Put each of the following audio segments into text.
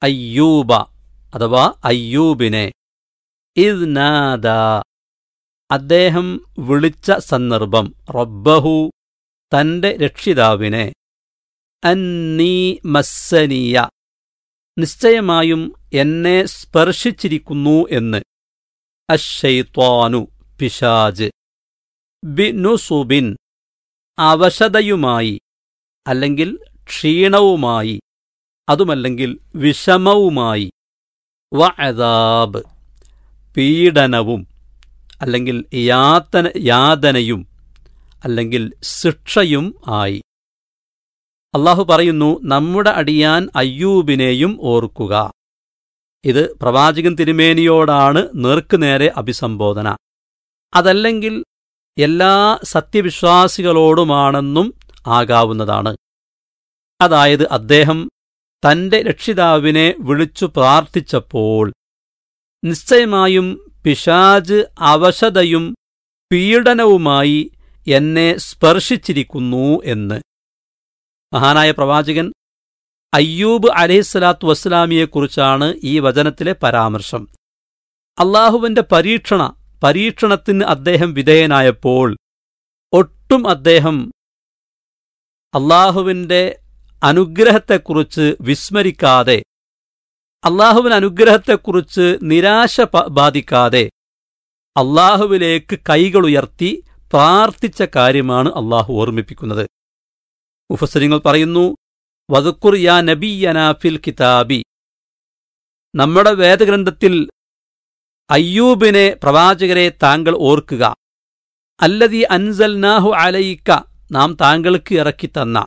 അയ്യൂബ അഥവാ അയ്യൂബിനെ ഇദ് നാദ അദ്ദേഹം വിളിച്ച സന്ദർഭം റബ്ബഹു തന്റെ രക്ഷിതാവിനെ അന്നീ മസ്സനിയ നിശ്ചയമായും എന്നെ സ്പർശിച്ചിരിക്കുന്നു എന്ന് അഷൈത്വാനു പിശാജ് ബിനുസുബിൻ അവശതയുമായി അല്ലെങ്കിൽ ക്ഷീണവുമായി അതുമല്ലെങ്കിൽ വിഷമവുമായി വഅദാബ് പീഡനവും അല്ലെങ്കിൽ യാതന യാതനയും അല്ലെങ്കിൽ ശിക്ഷയും ആയി അള്ളാഹു പറയുന്നു നമ്മുടെ അടിയാൻ അയ്യൂബിനെയും ഓർക്കുക ഇത് പ്രവാചകൻ തിരുമേനിയോടാണ് നേർക്കുനേരെ അഭിസംബോധന അതല്ലെങ്കിൽ എല്ലാ സത്യവിശ്വാസികളോടുമാണെന്നും ആകാവുന്നതാണ് അതായത് അദ്ദേഹം തന്റെ രക്ഷിതാവിനെ വിളിച്ചു പ്രാർത്ഥിച്ചപ്പോൾ നിശ്ചയമായും പിശാജ് അവശതയും പീഡനവുമായി എന്നെ സ്പർശിച്ചിരിക്കുന്നു എന്ന് മഹാനായ പ്രവാചകൻ അയ്യൂബ് അലഹിസ്സലാത്തു വസ്സലാമിയെക്കുറിച്ചാണ് ഈ വചനത്തിലെ പരാമർശം അള്ളാഹുവിന്റെ പരീക്ഷണ പരീക്ഷണത്തിന് അദ്ദേഹം വിധേയനായപ്പോൾ ഒട്ടും അദ്ദേഹം അള്ളാഹുവിന്റെ അനുഗ്രഹത്തെക്കുറിച്ച് വിസ്മരിക്കാതെ അള്ളാഹുവിന് അനുഗ്രഹത്തെക്കുറിച്ച് നിരാശ പ- ബാധിക്കാതെ അള്ളാഹുവിലേക്ക് കൈകളുയർത്തി പ്രാർത്ഥിച്ച കാര്യമാണ് അള്ളാഹു ഓർമ്മിപ്പിക്കുന്നത് മുഫസരിങ്ങൾ പറയുന്നു വതുക്കുർ യാ നബിയന ഫിൽ കിതാബി നമ്മുടെ വേദഗ്രന്ഥത്തിൽ അയ്യൂബിനെ പ്രവാചകരെ താങ്കൾ ഓർക്കുക അല്ലതി അൻസൽനാഹു അലയിക്ക നാം താങ്കൾക്ക് ഇറക്കി തന്ന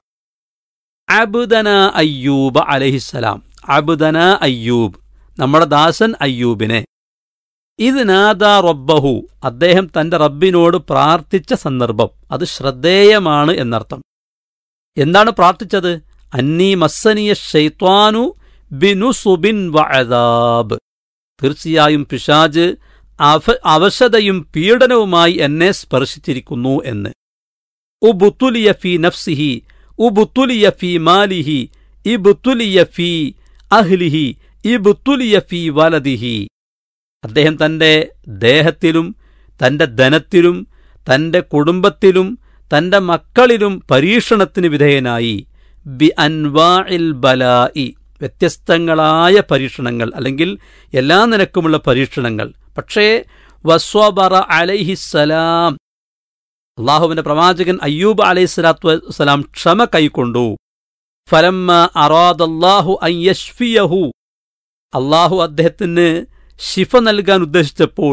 അബുദന അയ്യൂബ് അലഹിസലാം അബുദന അയ്യൂബ് നമ്മുടെ ദാസൻ അയ്യൂബിനെ ഇത് നാദ റബ്ബഹു അദ്ദേഹം തന്റെ റബ്ബിനോട് പ്രാർത്ഥിച്ച സന്ദർഭം അത് ശ്രദ്ധേയമാണ് എന്നർത്ഥം എന്താണ് പ്രാർത്ഥിച്ചത് അന്നീ മസ്സനിയ ഷെയ്ത്വാനു ബിനുസുബിൻ വഅദാബ് തീർച്ചയായും പിശാജ് അവ- അവശതയും പീഡനവുമായി എന്നെ സ്പർശിച്ചിരിക്കുന്നു എന്ന് ഉബുത്തുലിയ ഫി നഫ്സിഹി ഉബുത്തുലിയ ഫി മാലിഹി ഇബുത്തുലിയ ഫി അഹ്ലിഹി ഇബുത്തുലിയ ഫി വലദിഹി അദ്ദേഹം തന്റെ ദേഹത്തിലും തന്റെ ധനത്തിലും തന്റെ കുടുംബത്തിലും തന്റെ മക്കളിലും പരീക്ഷണത്തിന് വിധേയനായി ബി അൻവാഇൽ ബലായി വ്യത്യസ്തങ്ങളായ പരീക്ഷണങ്ങൾ അല്ലെങ്കിൽ എല്ലാ നിലക്കുമുള്ള പരീക്ഷണങ്ങൾ പക്ഷേ വസ്വബറ അലൈഹിസ്സലാം അള്ളാഹുവിന്റെ പ്രവാചകൻ അയ്യൂബ് അലൈഹി സ്വലാത്തു വസ്സലാം ക്ഷമ കൈക്കൊണ്ടു ഫലമ്മ അറാദല്ലാഹു അയ്യഷ്ഫിയഹു അള്ളാഹു അദ്ദേഹത്തിന് ശിഫ നൽകാൻ ഉദ്ദേശിച്ചപ്പോൾ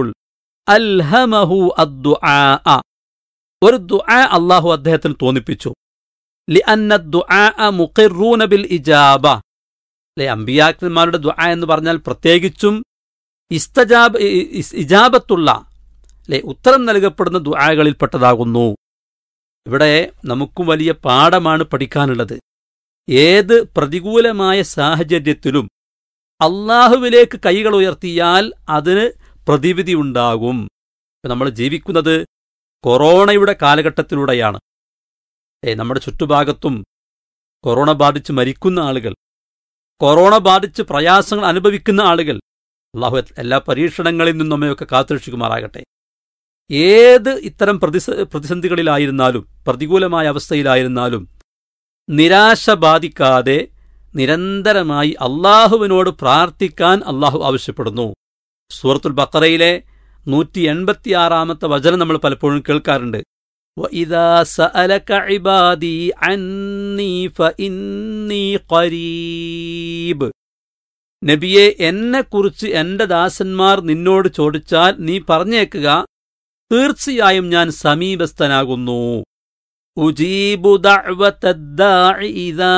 അൽഹമഹു അദ്ദുആ ഒരു ദുആ അള്ളാഹു അദ്ദേഹത്തിന് തോന്നിപ്പിച്ചു ലിഅന്ന ദുആ മുഖിറൂന ബിൽ ഇജാബ അല്ലെ അമ്പിയാക്കന്മാരുടെ ദുആ എന്ന് പറഞ്ഞാൽ പ്രത്യേകിച്ചും ഇസ്തജാബ ഇ- ഇസ്- ഇജാബത്തുള്ള അല്ലെ ഉത്തരം നൽകപ്പെടുന്ന ദുആകളിൽപ്പെട്ടതാകുന്നു ഇവിടെ നമുക്കും വലിയ പാഠമാണ് പഠിക്കാനുള്ളത് ഏത് പ്രതികൂലമായ സാഹചര്യത്തിലും അള്ളാഹുവിലേക്ക് കൈകൾ ഉയർത്തിയാൽ അതിന് പ്രതിവിധി ഉണ്ടാകും ഇപ്പൊ നമ്മൾ ജീവിക്കുന്നത് കൊറോണയുടെ കാലഘട്ടത്തിലൂടെയാണ് ഏ നമ്മുടെ ചുറ്റുഭാഗത്തും കൊറോണ ബാധിച്ച് മരിക്കുന്ന ആളുകൾ കൊറോണ ബാധിച്ച് പ്രയാസങ്ങൾ അനുഭവിക്കുന്ന ആളുകൾ അള്ളാഹു എല്ലാ പരീക്ഷണങ്ങളിൽ നിന്നും നമ്മയൊക്കെ കാത്തുരക്ഷിക്കുമാറാകട്ടെ ഏത് ഇത്തരം പ്രതിസ പ്രതിസന്ധികളിലായിരുന്നാലും പ്രതികൂലമായ അവസ്ഥയിലായിരുന്നാലും നിരാശ ബാധിക്കാതെ നിരന്തരമായി അള്ളാഹുവിനോട് പ്രാർത്ഥിക്കാൻ അള്ളാഹു ആവശ്യപ്പെടുന്നു സൂറത്തുൽ ബക്കറയിലെ നൂറ്റി എൺപത്തിയാറാമത്തെ വചനം നമ്മൾ പലപ്പോഴും കേൾക്കാറുണ്ട് وَإِذَا سَأَلَكَ عِبَادِي عَنِّي فَإِنِّي قَرِيبٌ നബിയെ എന്നെക്കുറിച്ച് എന്റെ ദാസന്മാർ നിന്നോട് ചോദിച്ചാൽ നീ പറഞ്ഞേക്കുക തീർച്ചയായും ഞാൻ സമീപസ്ഥനാകുന്നു ഉജീബു ദഅ്വത്തദ്ദാഇ ഇദാ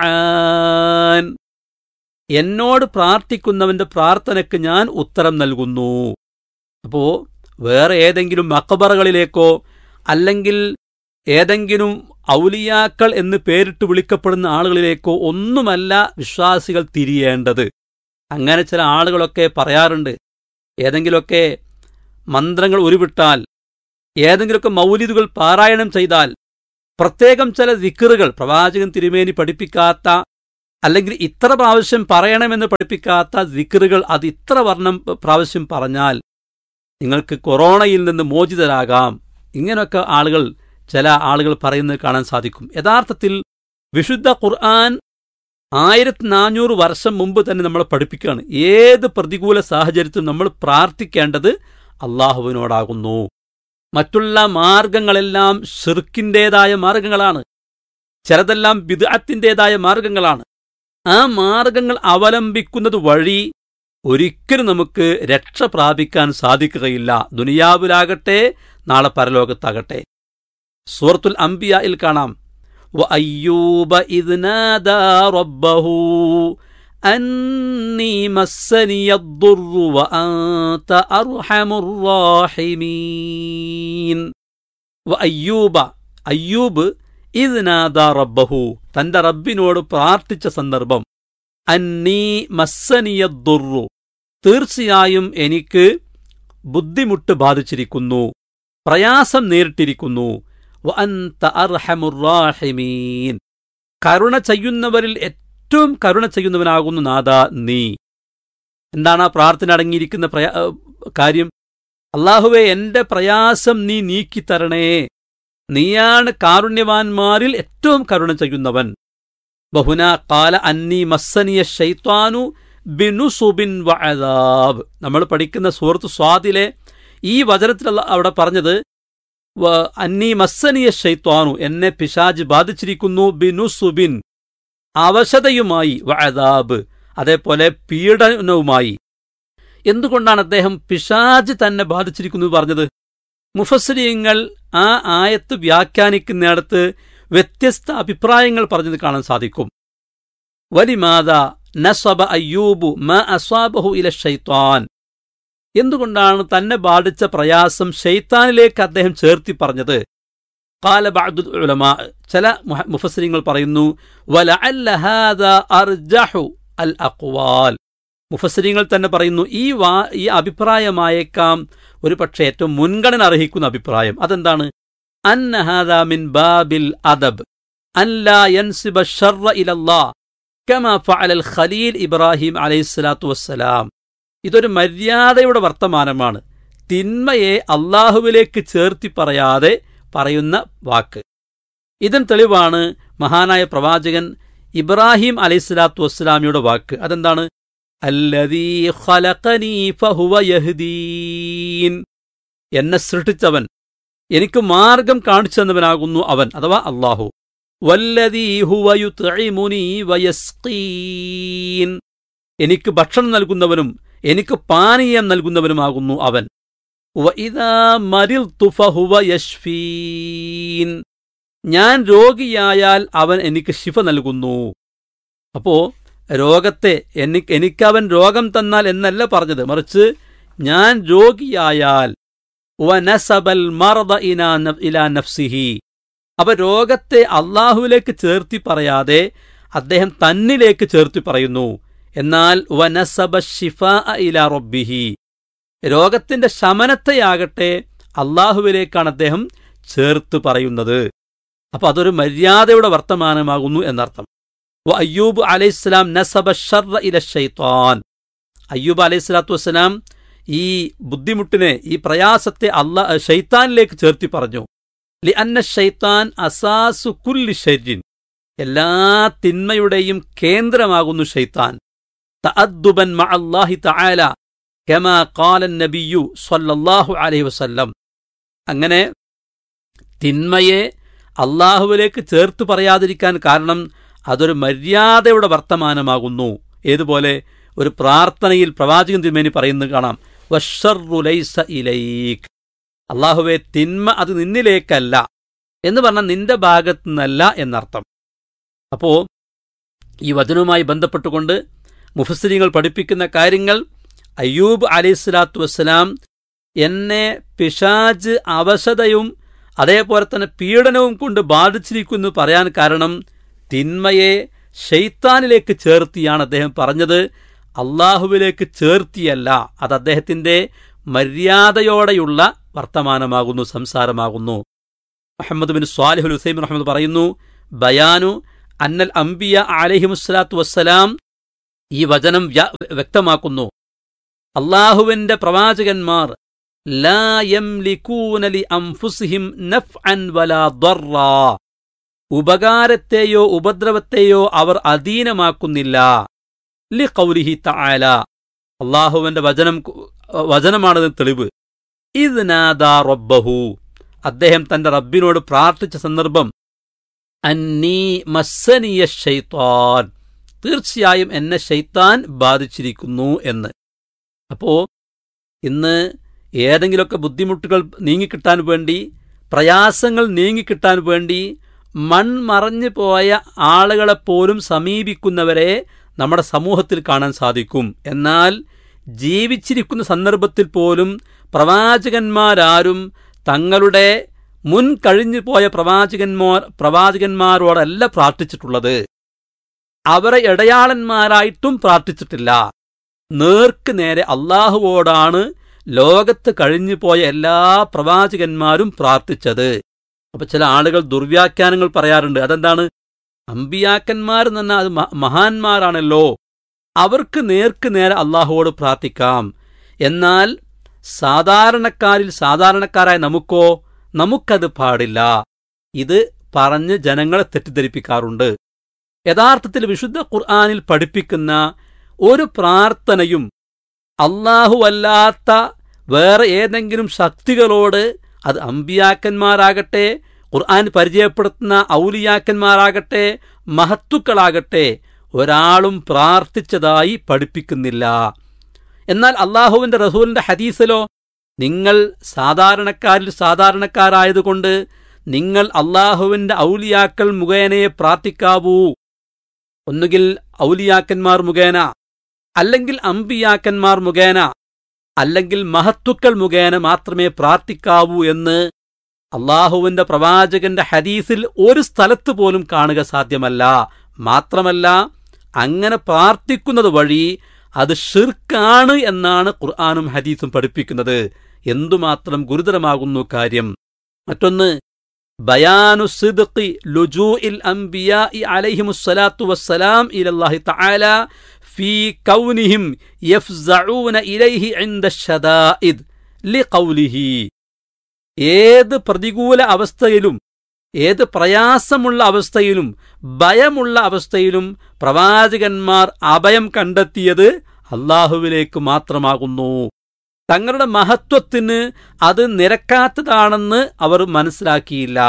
ദഅാൻ എന്നോട് പ്രാർത്ഥിക്കുന്നവന്റെ പ്രാർത്ഥനയ്ക്ക് ഞാൻ ഉത്തരം നൽകുന്നു അപ്പോ വേറെ ഏതെങ്കിലും മക്കബറകളിലേക്കോ അല്ലെങ്കിൽ ഏതെങ്കിലും ഔലിയാക്കൾ എന്ന് പേരിട്ട് വിളിക്കപ്പെടുന്ന ആളുകളിലേക്കോ ഒന്നുമല്ല വിശ്വാസികൾ തിരിയേണ്ടത് അങ്ങനെ ചില ആളുകളൊക്കെ പറയാറുണ്ട് ഏതെങ്കിലുമൊക്കെ മന്ത്രങ്ങൾ ഉരുവിട്ടാൽ ഏതെങ്കിലുമൊക്കെ മൗലിദുകൾ പാരായണം ചെയ്താൽ പ്രത്യേകം ചില ദിക്കറുകൾ പ്രവാചകൻ തിരുമേനി പഠിപ്പിക്കാത്ത അല്ലെങ്കിൽ ഇത്ര പ്രാവശ്യം പറയണമെന്ന് പഠിപ്പിക്കാത്ത ദിക്റുകൾ അത് ഇത്ര വർണ്ണം പ്രാവശ്യം പറഞ്ഞാൽ നിങ്ങൾക്ക് കൊറോണയിൽ നിന്ന് മോചിതരാകാം ഇങ്ങനെയൊക്കെ ആളുകൾ ചില ആളുകൾ പറയുന്നത് കാണാൻ സാധിക്കും യഥാർത്ഥത്തിൽ വിശുദ്ധ ഖുർആൻ ആയിരത്തി നാനൂറ് വർഷം മുമ്പ് തന്നെ നമ്മളെ പഠിപ്പിക്കുകയാണ് ഏത് പ്രതികൂല സാഹചര്യത്തിലും നമ്മൾ പ്രാർത്ഥിക്കേണ്ടത് അള്ളാഹുവിനോടാകുന്നു മറ്റുള്ള മാർഗങ്ങളെല്ലാം ഷിർക്കിൻ്റെതായ മാർഗങ്ങളാണ് ചിലതെല്ലാം ബിദഅത്തിൻ്റെതായ മാർഗങ്ങളാണ് ആ മാർഗങ്ങൾ അവലംബിക്കുന്നത് വഴി ഒരിക്കലും നമുക്ക് രക്ഷ പ്രാപിക്കാൻ സാധിക്കുകയില്ല ദുനിയാവിലാകട്ടെ നാളെ പരലോകത്താകട്ടെ സൂറത്തുൽ അംബിയയിൽ കാണാം وأيوب إذ نادى ربه أني مسني الضر وأنت أرحم الراحمين وأيوب അയ്യൂബ് ഇത് നാദാ റബ്ബഹു തന്റെ റബ്ബിനോട് പ്രാർത്ഥിച്ച സന്ദർഭം അന്നീ മസ്സനിയദ്ദുറു തീർച്ചയായും എനിക്ക് ബുദ്ധിമുട്ട് ബാധിച്ചിരിക്കുന്നു പ്രയാസം നേരിട്ടിരിക്കുന്നു വഅന്ത അർഹമുറാഹിമീൻ കരുണ ചെയ്യുന്നവരിൽ ഏറ്റവും കരുണ ചെയ്യുന്നവനാകുന്നു നാഥ നീ എന്താണ് ആ പ്രാർത്ഥന അടങ്ങിയിരിക്കുന്ന പ്രയാ കാര്യം അള്ളാഹുവെ എന്റെ പ്രയാസം നീ നീക്കിത്തരണേ നീയാണ് കാരുണ്യവാന്മാരിൽ ഏറ്റവും കരുണ ചെയ്യുന്നവൻ ബഹുന കാല അന്നി മസ്സനിയ ഷൈത്വാനു ബിനുസുബിൻ വഅദാബ് നമ്മൾ പഠിക്കുന്ന സൂറത്ത് സ്വാദിലെ ഈ വചനത്തിൽ അവിടെ പറഞ്ഞത് അന്നി മസ്സനിയ ഷൈത്വാനു എന്നെ പിശാജ് ബാധിച്ചിരിക്കുന്നു ബിനുസുബിൻ അവശതയുമായി വഅദാബ് അതേപോലെ പീഡനവുമായി എന്തുകൊണ്ടാണ് അദ്ദേഹം പിശാജ് തന്നെ ബാധിച്ചിരിക്കുന്നു പറഞ്ഞത് മുഫസ്രീങ്ങൾ ആ ആയത്ത് വ്യാഖ്യാനിക്കുന്നിടത്ത് വ്യത്യസ്ത അഭിപ്രായങ്ങൾ പറഞ്ഞത് കാണാൻ സാധിക്കും വലിമാത നസബ അയ്യൂബു മ അസ്വാബഹു ഇല ഷൈത്വാൻ എന്തുകൊണ്ടാണ് തന്നെ ബാധിച്ച പ്രയാസം ഷെയ്ത്താനിലേക്ക് അദ്ദേഹം ചേർത്തി പറഞ്ഞത് കാല ബഅദുൽ ഉലമാ ചില മുഫസ്സരിങ്ങൾ പറയുന്നു വലഅല്ല ഹാദാ അർജഹു അൽ അഖ്വാൽ മുഫസ്സരിങ്ങൾ തന്നെ പറയുന്നു ഈ വാ ഈ അഭിപ്രായമായേക്കാം ഒരു പക്ഷേ ഏറ്റവും മുൻഗണന അർഹിക്കുന്ന അഭിപ്രായം അതെന്താണ് അന്ന ഹാദാ മിൻ ബാബിൽ അദബ് അല്ലാ യൻസിബ ഷർറ ഇലല്ലാ കമാ ഫഅലൽ ഖലീൽ ഇബ്രാഹിം അലൈഹിസ്സലാത്തു വസ്സലാം ഇതൊരു മര്യാദയുടെ വർത്തമാനമാണ് തിന്മയെ അള്ളാഹുവിലേക്ക് ചേർത്തി പറയാതെ പറയുന്ന വാക്ക് ഇതിന് തെളിവാണ് മഹാനായ പ്രവാചകൻ ഇബ്രാഹിം അലൈഹിസ്സലാത്തു വസ്സലാമിയുടെ വാക്ക് അതെന്താണ് അല്ലദീ ഖലഖനീ ഫഹുവ യഹ്ദീൻ എന്നെ സൃഷ്ടിച്ചവൻ എനിക്ക് മാർഗം കാണിച്ചു തന്നവനാകുന്നു അവൻ അഥവാ അള്ളാഹു വല്ലദീ ഹുവ യുത്ഇമുനീ വയസ്ഖീൻ എനിക്ക് ഭക്ഷണം നൽകുന്നവനും എനിക്ക് പാനീയം നൽകുന്നവനുമാകുന്നു അവൻ വഇദാ മരിൽതു ഫഹുവ യശ്ഫീൻ ഞാൻ രോഗിയായാൽ അവൻ എനിക്ക് ശിഫ നൽകുന്നു അപ്പോ രോഗത്തെ എനിക്ക് എനിക്കവൻ രോഗം തന്നാൽ എന്നല്ല പറഞ്ഞത് മറിച്ച് ഞാൻ രോഗിയായാൽ വനസബൽ മറദ ഇലാ നഫ്സിഹി അപ്പൊ രോഗത്തെ അള്ളാഹുവിലേക്ക് ചേർത്തി പറയാതെ അദ്ദേഹം തന്നിലേക്ക് ചേർത്തി പറയുന്നു എന്നാൽ വനസബ ഷിഫ ഇലാ റബ്ബിഹി രോഗത്തിന്റെ ശമനത്തെയാകട്ടെ അള്ളാഹുവിലേക്കാണ് അദ്ദേഹം ചേർത്ത് പറയുന്നത് അപ്പൊ അതൊരു മര്യാദയുടെ വർത്തമാനമാകുന്നു എന്നർത്ഥം അയ്യൂബ് അലൈഹിസ്സലാം നസബ ഷർറ ഇല ഷൈത്താൻ അയ്യൂബ് അലൈഹി സ്വലാത്തു വസ്സലാം ഈ ബുദ്ധിമുട്ടിനെ ഈ പ്രയാസത്തെ അല്ല ഷെയ്ത്താനിലേക്ക് ചേർത്തി പറഞ്ഞു ലി അന്ന ഷെയ്ത്താൻ അസാസു കുല്ലി ഷെരിൻ എല്ലാ തിന്മയുടെയും കേന്ദ്രമാകുന്നു ഷെയ്ത്താൻ തഅദ്ദുബൻ മഅ അല്ലാഹി തആല കമാ ഖാല നബിയു സ്വല്ലല്ലാഹു അലൈഹി വസല്ലം അങ്ങനെ തിന്മയെ അള്ളാഹുവിലേക്ക് ചേർത്ത് പറയാതിരിക്കാൻ കാരണം അതൊരു മര്യാദയുടെ വർത്തമാനമാകുന്നു ഏതുപോലെ ഒരു പ്രാർത്ഥനയിൽ പ്രവാചകൻ തിരുമേനി പറയുന്നത് കാണാം വഷറുലൈസ ഇലൈക്ക് അള്ളാഹുവെ തിന്മ അത് നിന്നിലേക്കല്ല എന്ന് പറഞ്ഞാൽ നിന്റെ ഭാഗത്തു നിന്നല്ല എന്നർത്ഥം അപ്പോ ഈ വചനവുമായി ബന്ധപ്പെട്ടുകൊണ്ട് മുഫസ്സരിങ്ങൾ പഠിപ്പിക്കുന്ന കാര്യങ്ങൾ അയ്യൂബ് അലൈഹിസ്ലാത്തു വസ്സലാം എന്നെ പിശാജ് അവശതയും അതേപോലെ തന്നെ പീഡനവും കൊണ്ട് ബാധിച്ചിരിക്കുന്നു പറയാൻ കാരണം തിന്മയെ ഷെയ്ത്താനിലേക്ക് ചേർത്തിയാണ് അദ്ദേഹം പറഞ്ഞത് അള്ളാഹുവിലേക്ക് ചേർത്തിയല്ല അത് അദ്ദേഹത്തിന്റെ മര്യാദയോടെയുള്ള വർത്തമാനമാകുന്നു സംസാരമാകുന്നു മുഹമ്മദ് ബിൻ സ്വാലിഹുൽ ഹുസൈൻ മുഹമ്മദ് പറയുന്നു ബയാനു അന്നൽ അംബിയ അലഹിമുസ്സലാത്തു വസ്സലാം ഈ വചനം വ്യ- വ്യക്തമാക്കുന്നു അള്ളാഹുവിന്റെ പ്രവാചകന്മാർ ലാ യംലികൂന ലി അൻഫുസിഹിം നഫ്അൻ വലാ ضرا ഉപകാരത്തെയോ ഉപദ്രവത്തെയോ അവർ അധീനമാക്കുന്നില്ല ലി കൗലിഹി തആല അള്ളാഹുവിന്റെ വചനം വചനമാണത് തെളിവ് ഇത് നാദാ റബ്ബഹു അദ്ദേഹം തന്റെ റബ്ബിനോട് പ്രാർത്ഥിച്ച സന്ദർഭം അന്നീ മസ്സനിയ ഷൈത്താൻ തീർച്ചയായും എന്നെ ഷൈത്താൻ ബാധിച്ചിരിക്കുന്നു എന്ന് അപ്പോ ഇന്ന് ഏതെങ്കിലുമൊക്കെ ബുദ്ധിമുട്ടുകൾ നീങ്ങിക്കിട്ടാൻ വേണ്ടി പ്രയാസങ്ങൾ നീങ്ങിക്കിട്ടാൻ വേണ്ടി മൺമറഞ്ഞു പോയ ആളുകളെപ്പോലും സമീപിക്കുന്നവരെ നമ്മുടെ സമൂഹത്തിൽ കാണാൻ സാധിക്കും എന്നാൽ ജീവിച്ചിരിക്കുന്ന സന്ദർഭത്തിൽ പോലും പ്രവാചകന്മാരാരും തങ്ങളുടെ മുൻ കഴിഞ്ഞു പോയ പ്രവാചകന്മാർ പ്രവാചകന്മാരോടല്ല പ്രാർത്ഥിച്ചിട്ടുള്ളത് അവരെ ഇടയാളന്മാരായിട്ടും പ്രാർത്ഥിച്ചിട്ടില്ല നേർക്ക് നേരെ അള്ളാഹുവോടാണ് ലോകത്ത് കഴിഞ്ഞു പോയ എല്ലാ പ്രവാചകന്മാരും പ്രാർത്ഥിച്ചത് അപ്പൊ ചില ആളുകൾ ദുർവ്യാഖ്യാനങ്ങൾ പറയാറുണ്ട് അതെന്താണ് അമ്പിയാക്കന്മാർ എന്ന് പറഞ്ഞാൽ അത് മ- മഹാന്മാരാണല്ലോ അവർക്ക് നേർക്ക് നേരെ അള്ളാഹുവോട് പ്രാർത്ഥിക്കാം എന്നാൽ സാധാരണക്കാരിൽ സാധാരണക്കാരായ നമുക്കോ നമുക്കത് പാടില്ല ഇത് പറഞ്ഞ് ജനങ്ങളെ തെറ്റിദ്ധരിപ്പിക്കാറുണ്ട് യഥാർത്ഥത്തിൽ വിശുദ്ധ ഖുർആാനിൽ പഠിപ്പിക്കുന്ന ഒരു പ്രാർത്ഥനയും അല്ലാഹുവല്ലാത്ത വേറെ ഏതെങ്കിലും ശക്തികളോട് അത് അമ്പിയാക്കന്മാരാകട്ടെ ഖുർആൻ പരിചയപ്പെടുത്തുന്ന ഔലിയാക്കന്മാരാകട്ടെ മഹത്തുക്കളാകട്ടെ ഒരാളും പ്രാർത്ഥിച്ചതായി പഠിപ്പിക്കുന്നില്ല എന്നാൽ അള്ളാഹുവിന്റെ റസൂലിന്റെ ഹദീസിലോ നിങ്ങൾ സാധാരണക്കാരിൽ സാധാരണക്കാരായതുകൊണ്ട് നിങ്ങൾ അള്ളാഹുവിന്റെ ഔലിയാക്കൾ മുഖേനയെ പ്രാർത്ഥിക്കാവൂ ഒന്നുകിൽ ഔലിയാക്കന്മാർ മുഖേന അല്ലെങ്കിൽ അമ്പിയാക്കന്മാർ മുഖേന അല്ലെങ്കിൽ മഹത്തുക്കൾ മുഖേന മാത്രമേ പ്രാർത്ഥിക്കാവൂ എന്ന് അള്ളാഹുവിന്റെ പ്രവാചകന്റെ ഹദീസിൽ ഒരു സ്ഥലത്ത് പോലും കാണുക സാധ്യമല്ല മാത്രമല്ല അങ്ങനെ പ്രാർത്ഥിക്കുന്നത് വഴി അത് ഷിർക്കാണ് എന്നാണ് ഖുർആാനും ഹദീസും പഠിപ്പിക്കുന്നത് എന്തുമാത്രം ഗുരുതരമാകുന്നു കാര്യം മറ്റൊന്ന് ബയാനു സിദ്ഖി ലുജൂഇൽ അംബിയാഇ അലൈഹിമുസ്സലാത്തു വസ്സലാം ഇലല്ലാഹി തആല ഫീ കൗനിഹിം യഫ്സഊന ഇലൈഹി ഇൻദ ശദാഇദ് ലിഖൗലിഹി ഏത് പ്രതികൂല അവസ്ഥയിലും ഏത് പ്രയാസമുള്ള അവസ്ഥയിലും ഭയമുള്ള അവസ്ഥയിലും പ്രവാചകന്മാർ അഭയം കണ്ടെത്തിയത് അള്ളാഹുവിലേക്ക് മാത്രമാകുന്നു തങ്ങളുടെ മഹത്വത്തിന് അത് നിരക്കാത്തതാണെന്ന് അവർ മനസ്സിലാക്കിയില്ല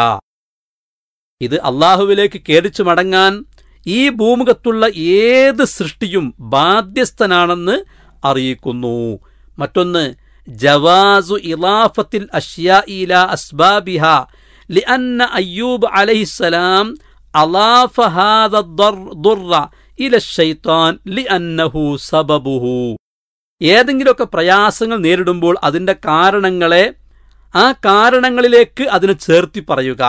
ഇത് അള്ളാഹുവിലേക്ക് കേടിച്ചു മടങ്ങാൻ ഈ ഭൂമുഖത്തുള്ള ഏത് സൃഷ്ടിയും ബാധ്യസ്ഥനാണെന്ന് അറിയിക്കുന്നു മറ്റൊന്ന് ജവാസു ഇലാഫത്തിൽ അഷ്യാഇല അസ്ബാബിഹ لأن أيوب عليه السلام أضاف هذا الضر إلى الشيطان لأنه سببه ഏതെങ്കിലുമൊക്കെ പ്രയാസങ്ങൾ നേരിടുമ്പോൾ അതിന്റെ കാരണങ്ങളെ ആ കാരണങ്ങളിലേക്ക് അതിനെ ചേർത്തി പറയുക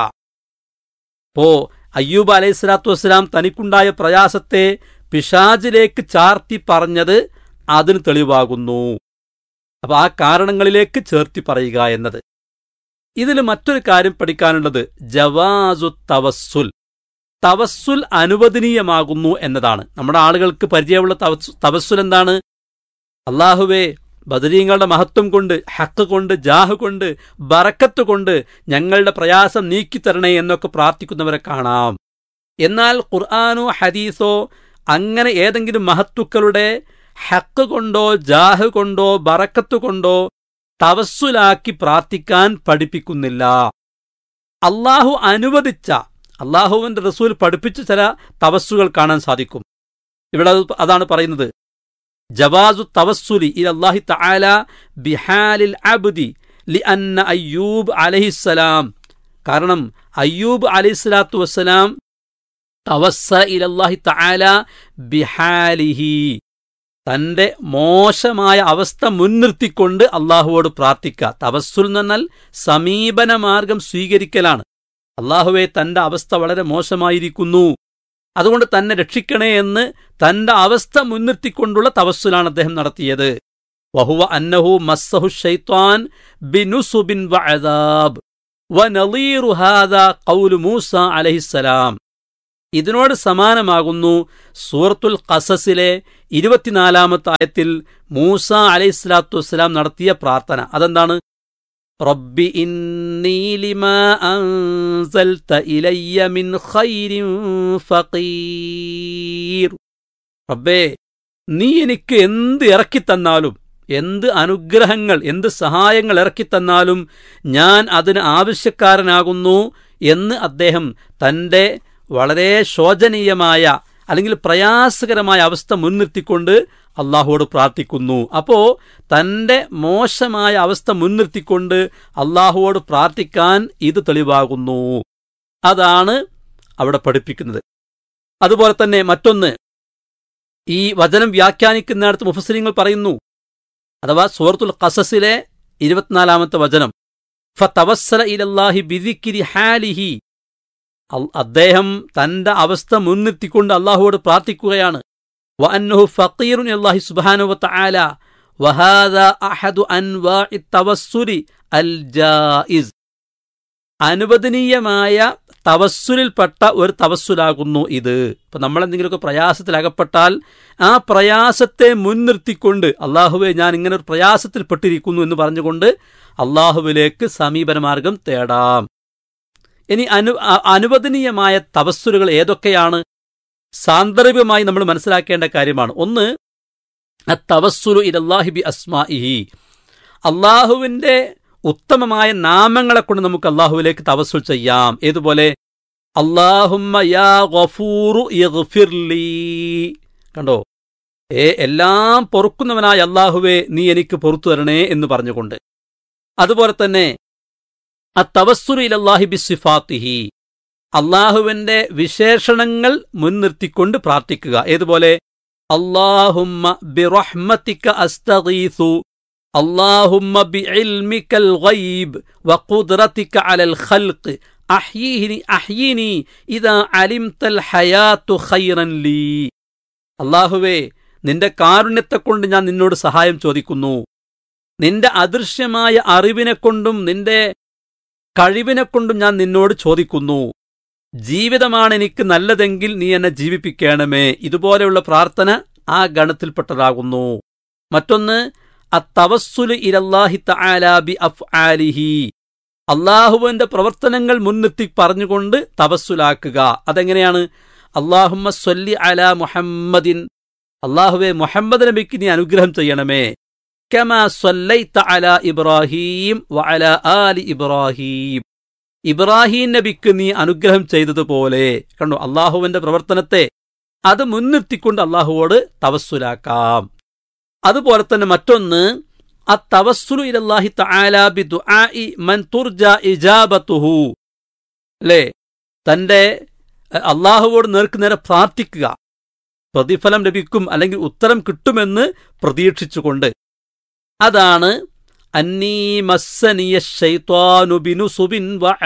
ഇപ്പോ അയ്യൂബ് അലൈഹി സ്വലാത്തു വസ്സലാം തനിക്കുണ്ടായ പ്രയാസത്തെ പിശാജിലേക്ക് ചാർത്തി പറഞ്ഞത് അതിന് തെളിവാകുന്നു അപ്പൊ ആ കാരണങ്ങളിലേക്ക് ചേർത്തി പറയുക എന്നത് ഇതിൽ മറ്റൊരു കാര്യം പഠിക്കാനുള്ളത് ജവാസു തവസ്സുൽ തവസ്സുൽ അനുവദനീയമാകുന്നു എന്നതാണ് നമ്മുടെ ആളുകൾക്ക് പരിചയമുള്ള തവസ്- തവസ്സുൽ എന്താണ് അള്ളാഹുവേ ബദരീങ്ങളുടെ മഹത്വം കൊണ്ട് ഹക്ക് കൊണ്ട് ജാഹ് കൊണ്ട് ബറക്കത്ത് കൊണ്ട് ഞങ്ങളുടെ പ്രയാസം നീക്കിത്തരണേ എന്നൊക്കെ പ്രാർത്ഥിക്കുന്നവരെ കാണാം എന്നാൽ ഖുർആാനോ ഹദീസോ അങ്ങനെ ഏതെങ്കിലും മഹത്തുക്കളുടെ ഹക്ക് കൊണ്ടോ ജാഹ് കൊണ്ടോ ബറക്കത്ത് കൊണ്ടോ തവസ്സുലാക്കി പ്രാർത്ഥിക്കാൻ പഠിപ്പിക്കുന്നില്ല അള്ളാഹു അനുവദിച്ച അള്ളാഹുവിന്റെ റസൂൽ പഠിപ്പിച്ച ചില തവസ്സുകൾ കാണാൻ സാധിക്കും ഇവിടെ അത് അതാണ് പറയുന്നത് ജവാസു തവസ്സുലി ഇല അല്ലാഹി തആല ബിഹാലിൽ അബ്ദി ലിഅന്ന അയ്യൂബ് അലൈഹിസ്സലാം കാരണം അയ്യൂബ് അലൈഹിസ്സലാത്തു വസ്സലാം തവസ്സ ഇലല്ലാഹി തആല ബിഹാലിഹി തന്റെ മോശമായ അവസ്ഥ മുൻനിർത്തിക്കൊണ്ട് അള്ളാഹുവോട് പ്രാർത്ഥിക്കുക തവസ്സുൽ എന്ന് പറഞ്ഞാൽ സമീപന മാർഗം സ്വീകരിക്കലാണ് അള്ളാഹുവെ തന്റെ അവസ്ഥ വളരെ മോശമായിരിക്കുന്നു അതുകൊണ്ട് തന്നെ രക്ഷിക്കണേ എന്ന് തന്റെ അവസ്ഥ മുൻനിർത്തിക്കൊണ്ടുള്ള തവസ്സുലാണ് അദ്ദേഹം നടത്തിയത് വഹുവ അന്നഹു മസ്സഹു ഷൈത്വാൻ ബിനുസുബിൻ വഅദാബ് വനളീറു ഹാദാ ഖൗലു മൂസ അലൈഹിസ്സലാം ഇതിനോട് സമാനമാകുന്നു സൂറത്തുൽ ഖസസിലെ ഇരുപത്തിനാലാമത്തെ ആയത്തിൽ മൂസ അലൈഹിസ്ലാത്തു വസ്സലാം നടത്തിയ പ്രാർത്ഥന അതെന്താണ് റബ്ബി ഇന്നി ലിമാ അൻസൽത ഇലയ്യ മിൻ ഖൈരിൻ ഫഖീർ റബ്ബേ നീ എനിക്ക് എന്ത് ഇറക്കിത്തന്നാലും എന്ത് അനുഗ്രഹങ്ങൾ എന്ത് സഹായങ്ങൾ ഇറക്കിത്തന്നാലും ഞാൻ അതിന് ആവശ്യക്കാരനാകുന്നു എന്ന് അദ്ദേഹം തൻ്റെ വളരെ ശോചനീയമായ അല്ലെങ്കിൽ പ്രയാസകരമായ അവസ്ഥ മുൻനിർത്തിക്കൊണ്ട് അള്ളാഹുവോട് പ്രാർത്ഥിക്കുന്നു അപ്പോ തന്റെ മോശമായ അവസ്ഥ മുൻനിർത്തിക്കൊണ്ട് അള്ളാഹുവോട് പ്രാർത്ഥിക്കാൻ ഇത് തെളിവാകുന്നു അതാണ് അവിടെ പഠിപ്പിക്കുന്നത് അതുപോലെ തന്നെ മറ്റൊന്ന് ഈ വചനം വ്യാഖ്യാനിക്കുന്നിടത്ത് മുഫസരിങ്ങൾ പറയുന്നു അഥവാ സൂറത്തുൽ ഖസസിലെ ഇരുപത്തിനാലാമത്തെ വചനം ഫതവസ്സല ഇലല്ലാഹി ബിദിക്കിരി ഹാലിഹി അദ്ദേഹം തന്റെ അവസ്ഥ മുൻനിർത്തിക്കൊണ്ട് അള്ളാഹുവോട് പ്രാർത്ഥിക്കുകയാണ് വഅന്നഹു ഫഖീറുൻ അല്ലാഹി സുബ്ഹാനഹു വതആല വഹാദ അഹദു അൻവാഇ തവസ്സുരി അൽ ജായിസ് അനുവദനീയമായ തവസ്സുലിൽപ്പെട്ട ഒരു തവസ്സുലാകുന്നു ഇത് ഇപ്പൊ നമ്മൾ എന്തെങ്കിലുമൊക്കെ പ്രയാസത്തിൽ അകപ്പെട്ടാൽ ആ പ്രയാസത്തെ മുൻനിർത്തിക്കൊണ്ട് അള്ളാഹുവെ ഞാൻ ഇങ്ങനെ ഒരു പ്രയാസത്തിൽപ്പെട്ടിരിക്കുന്നു എന്ന് പറഞ്ഞുകൊണ്ട് അള്ളാഹുവിലേക്ക് സമീപനമാർഗം തേടാം ഇനി അനു അനുവദനീയമായ തവസ്സുലുകൾ ഏതൊക്കെയാണ് സാന്ദർഭികമായി നമ്മൾ മനസ്സിലാക്കേണ്ട കാര്യമാണ് ഒന്ന് തവസ്സുലു ഇലല്ലാഹി ബി അസ്മാഇഹി അള്ളാഹുവിന്റെ ഉത്തമമായ നാമങ്ങളെ കൊണ്ട് നമുക്ക് അള്ളാഹുവിലേക്ക് തവസ്സുൽ ചെയ്യാം ഏതുപോലെ അള്ളാഹുമ്മ യാ ഗഫൂറു യഗ്ഫിർലീ കണ്ടോ ഏ എല്ലാം പൊറുക്കുന്നവനായ അള്ളാഹുവെ നീ എനിക്ക് പൊറത്തു തരണേ എന്ന് പറഞ്ഞുകൊണ്ട് അതുപോലെ തന്നെ അത്തവസ്സുലു ഇലല്ലാഹി ബി സിഫാത്തിഹി അള്ളാഹുവിന്റെ വിശേഷണങ്ങൾ മുൻനിർത്തിക്കൊണ്ട് പ്രാർത്ഥിക്കുക ഏതുപോലെ അള്ളാഹുമ്മ ബിറഹ്മത്തിക അസ്തഗീസു അള്ളാഹുമ്മ ബിഇൽമിക്കൽ ഗൈബ് വഖുദ്റതിക അലൽ ഖൽഖ് അഹ്യീനി അഹ്യീനി ഇദാ അലിംതൽ ഹയാത്തു ഖൈറൻ ലീ അള്ളാഹുവേ നിന്റെ കാരുണ്യത്തെക്കൊണ്ട് ഞാൻ നിന്നോട് സഹായം ചോദിക്കുന്നു നിന്റെ അദൃശ്യമായ അറിവിനെക്കൊണ്ടും നിന്റെ കഴിവിനെക്കൊണ്ടും ഞാൻ നിന്നോട് ചോദിക്കുന്നു ജീവിതമാണ് എനിക്ക് നല്ലതെങ്കിൽ നീ എന്നെ ജീവിപ്പിക്കണമേ ഇതുപോലെയുള്ള പ്രാർത്ഥന ആ ഗണത്തിൽപ്പെട്ടതാകുന്നു മറ്റൊന്ന് അത്തവസ്സുല് ഇരല്ലാഹി തആലാബി അഫ് ആലിഹി അള്ളാഹുവിന്റെ പ്രവർത്തനങ്ങൾ മുൻനിർത്തി പറഞ്ഞുകൊണ്ട് തവസ്സുലാക്കുക അതെങ്ങനെയാണ് അള്ളാഹുമ്മ സ്വല്ലി അല മുഹമ്മദിൻ അള്ളാഹുവെ മുഹമ്മദ് നബിക്ക് നീ അനുഗ്രഹം ചെയ്യണമേ കമാ സ്വല്ലൈത അല ഇബ്രാഹീം വഅല ആലി ഇബ്രാഹീം ഇബ്രാഹിം നബിക്ക് നീ അനുഗ്രഹം ചെയ്തതുപോലെ കണ്ടു അള്ളാഹുവിന്റെ പ്രവർത്തനത്തെ അത് മുൻനിർത്തിക്കൊണ്ട് അള്ളാഹുവോട് തവസ്സുലാക്കാം അതുപോലെ തന്നെ മറ്റൊന്ന് അത്തവസ്സുലു ഇലല്ലാഹി തആല ബി ദുആഇ മൻ തുർജ ഇജാബത്തുഹു അല്ലേ തന്റെ അള്ളാഹുവോട് നേർക്കുനേരെ പ്രാർത്ഥിക്കുക പ്രതിഫലം ലഭിക്കും അല്ലെങ്കിൽ ഉത്തരം കിട്ടുമെന്ന് പ്രതീക്ഷിച്ചുകൊണ്ട് അതാണ് അന്നീ മസ്സനിയ ശൈത്വാനു ബിനുസുബിൻ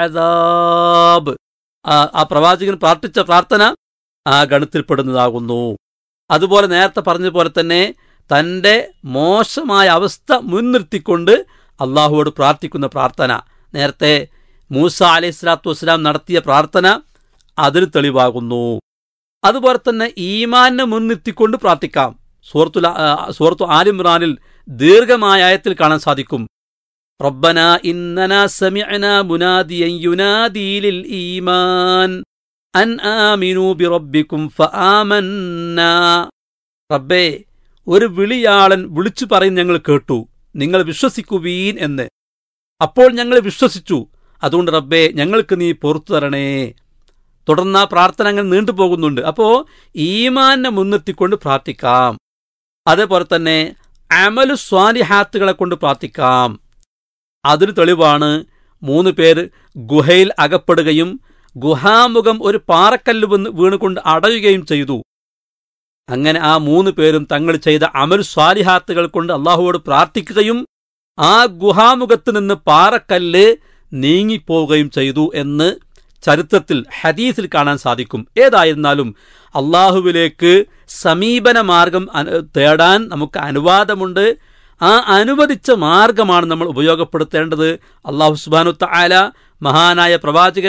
വഅദാബ് ആ പ്രവാചകൻ പ്രാർത്ഥിച്ച പ്രാർത്ഥന ആ ഗണത്തിൽപ്പെടുന്നതാകുന്നു അതുപോലെ നേരത്തെ പറഞ്ഞതുപോലെ തന്നെ തന്റെ മോശമായ അവസ്ഥ മുൻനിർത്തിക്കൊണ്ട് അള്ളാഹുവോട് പ്രാർത്ഥിക്കുന്ന പ്രാർത്ഥന നേരത്തെ മൂസ അലൈഹി സ്വലാത്തു വസ്സലാം നടത്തിയ പ്രാർത്ഥന അതിൽ തെളിവാകുന്നു അതുപോലെ തന്നെ ഈമാനെ മുൻനിർത്തിക്കൊണ്ട് പ്രാർത്ഥിക്കാം സൂറത്തു സൂറത്തു ആലിമ്രാനിൽ ദീർഘമായ ആയത്തിൽ കാണാൻ സാധിക്കും റബ്ബന ഇന്നന സമിഅന മുനാദിയൻ യുനാദി ലിൽ ഈമാൻ അൻ ആമിനു ബിറബ്ബിക്കും ഫആമന്നാ റബ്ബേ ഒരു വിളിയാളൻ വിളിച്ചു പറയും ഞങ്ങൾ കേട്ടു നിങ്ങൾ വിശ്വസിക്കുവീൻ എന്ന് അപ്പോൾ ഞങ്ങൾ വിശ്വസിച്ചു അതുകൊണ്ട് റബ്ബേ ഞങ്ങൾക്ക് നീ പുറത്തു തരണേ തുടർന്ന് ആ പ്രാർത്ഥന അങ്ങനെ നീണ്ടുപോകുന്നുണ്ട് അപ്പോ ഈമാനെ മുൻനിർത്തിക്കൊണ്ട് പ്രാർത്ഥിക്കാം അതേപോലെ തന്നെ അമലു സ്വാലിഹാത്തുകളെ കൊണ്ട് പ്രാർത്ഥിക്കാം അതിന് തെളിവാണ് മൂന്ന് പേര് ഗുഹയിൽ അകപ്പെടുകയും ഗുഹാമുഖം ഒരു പാറക്കല്ല് വന്ന് വീണുകൊണ്ട് അടയുകയും ചെയ്തു അങ്ങനെ ആ മൂന്ന് പേരും തങ്ങൾ ചെയ്ത അമൽ സ്വാലിഹാത്തുകൾ കൊണ്ട് അള്ളാഹുവോട് പ്രാർത്ഥിക്കുകയും ആ ഗുഹാമുഖത്ത് നിന്ന് പാറക്കല്ല് നീങ്ങിപ്പോവുകയും ചെയ്തു എന്ന് ചരിത്രത്തിൽ ഹദീസിൽ കാണാൻ സാധിക്കും ഏതായിരുന്നാലും അള്ളാഹുവിലേക്ക് സമീപന മാർഗം തേടാൻ നമുക്ക് അനുവാദമുണ്ട് ആ അനുവദിച്ച മാർഗമാണ് നമ്മൾ ഉപയോഗപ്പെടുത്തേണ്ടത് അള്ളാഹു സുബാനു താല മഹാനായ പ്രവാചകൻ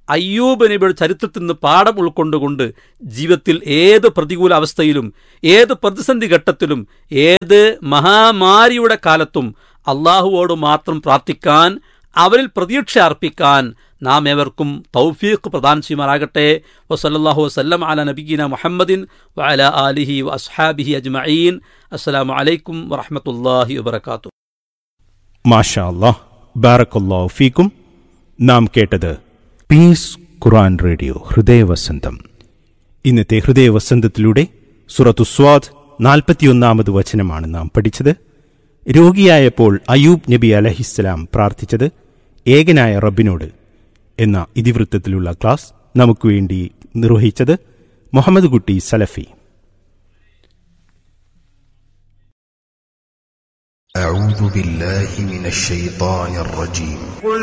അയ്യൂബ് നബിയുടെ ചരിത്രത്തിൽ നിന്ന് പാഠം ഉൾക്കൊണ്ടുകൊണ്ട് ജീവിതത്തിൽ ഏത് പ്രതികൂല അവസ്ഥയിലും ഏത് പ്രതിസന്ധി ഘട്ടത്തിലും ഏത് മഹാമാരിയുടെ കാലത്തും അള്ളാഹുവോട് മാത്രം പ്രാർത്ഥിക്കാൻ അവരിൽ പ്രതീക്ഷ അർപ്പിക്കാൻ നാം ഏവർക്കും തൗഫീഖ് പ്രദാനം ചെയ്യുമാറാകട്ടെ വസല്ലാഹു വസ്ലം അല നബീന മുഹമ്മദിൻ വഅല ആലിഹി വ അസ്ഹാബിഹി അജ്മഈൻ അസ്സലാമു അലൈക്കും വറഹ്മത്തുള്ളാഹി വബറകാതുഹു മാഷാ അല്ലാഹ് ബാറക്കല്ലാഹു ഫീക്കും നാം കേട്ടത് പീസ് ഖുറാൻ റേഡിയോ ഹൃദയവസന്തം ഇന്നത്തെ ഹൃദയവസന്തത്തിലൂടെ സുറത്തു സ്വാദ് നാൽപ്പത്തിയൊന്നാമത് വചനമാണ് നാം പഠിച്ചത് രോഗിയായപ്പോൾ അയൂബ് നബി അലഹിസ്സലാം പ്രാർത്ഥിച്ചത് ഏകനായ റബ്ബിനോട് എന്ന ഇതിവൃത്തത്തിലുള്ള ക്ലാസ് നമുക്ക് വേണ്ടി നിർവഹിച്ചത് മുഹമ്മദ് കുട്ടി സലഫി أعوذ بالله من الشيطان الرجيم قل